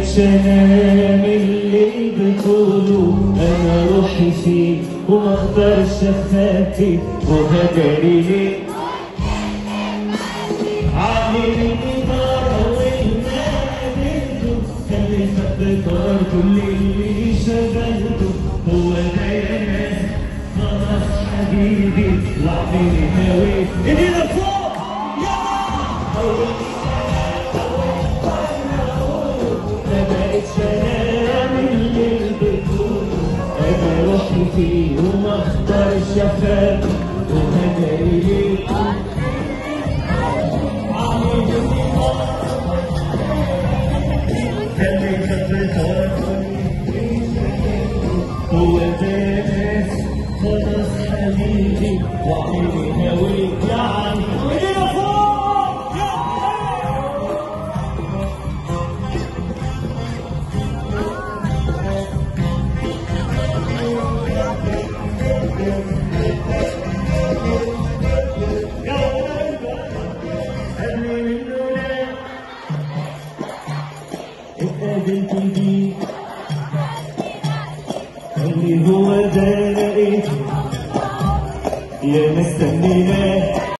بقتش انام اللي بتقوله انا روحي فيه وما اقدرش اخافي وهداري ليه عاملني نار اول ما قابلته خلي فقدار كل اللي شغلته هو ده يا ناس خلاص حبيبي لعبني هويت ايدينا فوق يلا ما بقتش انام الليل بتقوله انا روحي فيه وما اختارش اخاف وهداري ليه هو ده ناس خلاص حبيبي وعيني هويت يعني وإلى فوق قبل منه لا اتقابلت بيه اللي هو ده لقيته يا مستنيناه